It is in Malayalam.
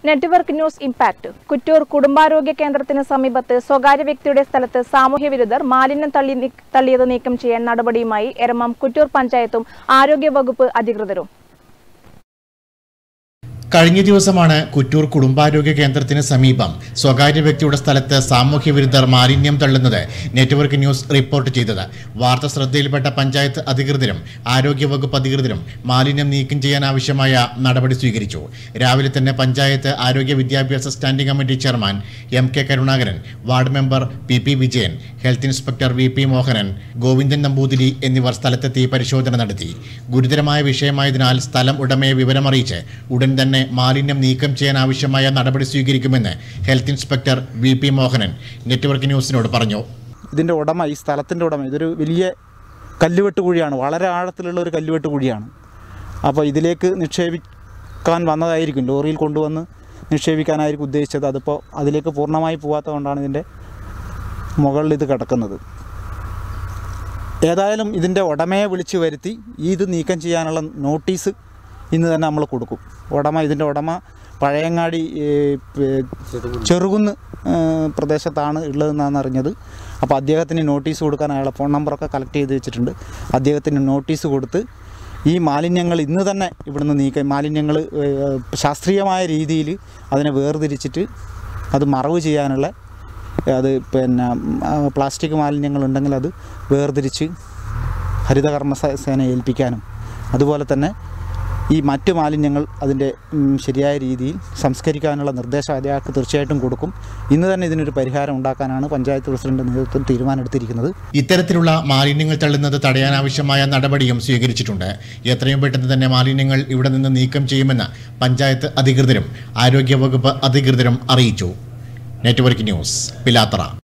നെറ്റ്വർക്ക് ന്യൂസ് ഇംപാക്ട് കുറ്റൂർ കുടുംബാരോഗ്യ കേന്ദ്രത്തിന് സമീപത്ത് സ്വകാര്യ വ്യക്തിയുടെ സ്ഥലത്ത് സാമൂഹ്യ വിരുദ്ധർ മാലിന്യം തള്ളി നീ- തള്ളിയത് നീക്കം ചെയ്യാൻ നടപടിയുമായി എരമം കുറ്റൂർ പഞ്ചായത്തും ആരോഗ്യവകുപ്പ് അധികൃതരും കഴിഞ്ഞ ദിവസമാണ് കുറ്റൂർ കുടുംബാരോഗ്യ കേന്ദ്രത്തിന് സമീപം സ്വകാര്യ വ്യക്തിയുടെ സ്ഥലത്ത് സാമൂഹ്യ വിരുദ്ധർ മാലിന്യം തള്ളുന്നത് നെറ്റ്വർക്ക് ന്യൂസ് റിപ്പോർട്ട് ചെയ്തത് വാർത്ത ശ്രദ്ധയിൽപ്പെട്ട പഞ്ചായത്ത് അധികൃതരും ആരോഗ്യവകുപ്പ് അധികൃതരും മാലിന്യം നീക്കം ചെയ്യാൻ ആവശ്യമായ നടപടി സ്വീകരിച്ചു രാവിലെ തന്നെ പഞ്ചായത്ത് ആരോഗ്യ വിദ്യാഭ്യാസ standing committee chairman M K Karunakaran ward member P P Vijayan health inspector V P Mohanan Govindan Namboothiri എന്നിവർ സ്ഥലത്തെത്തി പരിശോധന നടത്തി ഗുരുതരമായ വിഷയമായതിനാൽ സ്ഥലം ഉടമയെ വിവരമറിയിച്ച് ഉടൻ തന്നെ മാലിന്യം നീക്കം ചെയ്യാൻ ആവശ്യമായ നടപടി സ്വീകരിക്കുമെന്ന് health inspector V P Mohanan network ന്യൂസിനോട് പറഞ്ഞു ഇതിൻ്റെ ഉടമ ഈ സ്ഥലത്തിൻ്റെ ഉടമ ഇതൊരു വലിയ കല്ലുവെട്ട് കുഴിയാണ് വളരെ ആഴത്തിലുള്ള ഒരു കല്ലുവെട്ട് കുഴിയാണ് അപ്പോൾ ഇതിലേക്ക് നിക്ഷേപിക്കാൻ വന്നതായിരിക്കും ലോറിയിൽ കൊണ്ടുവന്ന് നിക്ഷേപിക്കാനായിരിക്കും ഉദ്ദേശിച്ചത് അതിപ്പോൾ അതിലേക്ക് പൂർണ്ണമായി പോകാത്തത് കൊണ്ടാണ് ഇതിൻ്റെ മുകളിൽ ഇത് കിടക്കുന്നത് ഏതായാലും ഇതിൻ്റെ ഉടമയെ വിളിച്ച് വരുത്തി ഈ ഇത് നീക്കം ചെയ്യാനുള്ള നോട്ടീസ് ഇന്ന് തന്നെ നമ്മൾ കൊടുക്കും ഉടമ ഇതിൻ്റെ ഉടമ പഴയങ്ങാടി ഏ, പേ- ചെറുകുന്ന് ഏ, പ്രദേശത്താണ് ഉള്ളതെന്നാണ് അറിഞ്ഞത് അപ്പോൾ അദ്ദേഹത്തിന് നോട്ടീസ് കൊടുക്കാൻ അയാളെ ഫോൺ നമ്പറൊക്കെ കളക്ട് ചെയ്ത് വെച്ചിട്ടുണ്ട് അദ്ദേഹത്തിന് നോട്ടീസ് കൊടുത്ത് ഈ മാലിന്യങ്ങൾ ഇന്ന് തന്നെ ഇവിടുന്ന് നീക്കം മാലിന്യങ്ങൾ ഏ, ശാസ്ത്രീയമായ രീതിയിൽ അതിനെ വേർതിരിച്ചിട്ട് അത് മറവ് ചെയ്യാനുള്ള അത് പിന്നെ ആ, പ്ലാസ്റ്റിക് മാലിന്യങ്ങൾ ഉണ്ടെങ്കിൽ അത് വേർതിരിച്ച് ഹരിതകർമ്മ സേ- സേന ഏൽപ്പിക്കാനും അതുപോലെ തന്നെ ഈ മറ്റ് മാലിന്യങ്ങൾ അതിൻ്റെ ഉം, ശരിയായ രീതിയിൽ സംസ്കരിക്കാനുള്ള നിർദ്ദേശം അയാൾക്ക് തീർച്ചയായിട്ടും കൊടുക്കും ഇന്ന് തന്നെ ഇതിനൊരു പരിഹാരം ഉണ്ടാക്കാനാണ് പഞ്ചായത്ത് പ്രസിഡന്റ് നേതൃത്വം തീരുമാനമെടുത്തിരിക്കുന്നത് ഇത്തരത്തിലുള്ള മാലിന്യങ്ങൾ തള്ളുന്നത് തടയാനാവശ്യമായ നടപടിയും സ്വീകരിച്ചിട്ടുണ്ട് എത്രയും പെട്ടെന്ന് തന്നെ മാലിന്യങ്ങൾ ഇവിടെ നിന്ന് നീക്കം ചെയ്യുമെന്ന് പഞ്ചായത്ത് അധികൃതരും ആരോഗ്യവകുപ്പ് അധികൃതരും അറിയിച്ചു നെറ്റ്വർക്ക് ന്യൂസ് പിലാത്തറ